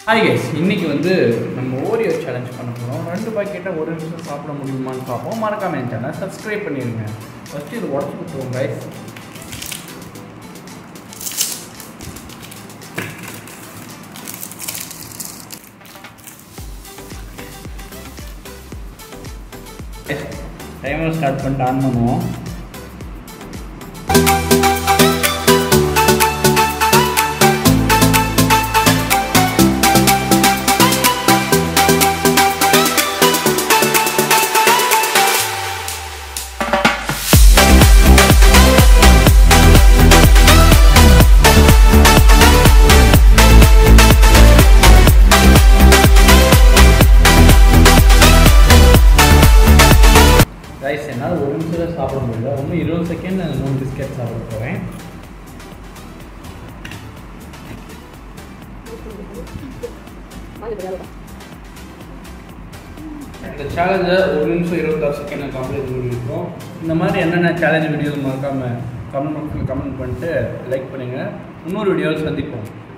hi guys இன்னைக்கு வந்து நம்ம ஓரியோ சேலஞ்ச் பண்ண போகிறோம் ரெண்டு பாக்கெட்டை ஒரு நிமிஷம் சாப்பிட முடியுமான்னு பார்ப்போம் மறக்காம என் சேனல் சப்ஸ்கிரைப் பண்ணிடுங்க ஃபஸ்ட்டு இது உடச்சி விட்டுருவோம் கைஸ் டைமர் ஸ்டார்ட் பண்ணிட்டு ஆன் பண்ணுவோம் ரைஸ் என்னால் ஒரு நிமிஷத்தில் சாப்பிட முடியல இன்னும் இருபது செகண்ட் நான் மூணு பிஸ்கெட் சாப்பிட போகிறேன் இந்த சேலஞ்சை ஒரு நிமிஷம் இருபத்தாறு செகண்ட் கம்ப்ளீட் பண்ணியிருக்கோம் இந்த மாதிரி என்னென்ன சேலஞ்ச் வீடியோஸ் மறக்காமல் கமெண்ட் பாக்ஸில் கமெண்ட் பண்ணிட்டு லைக் பண்ணுங்கள் இன்னொரு வீடியோவில் சந்திப்போம்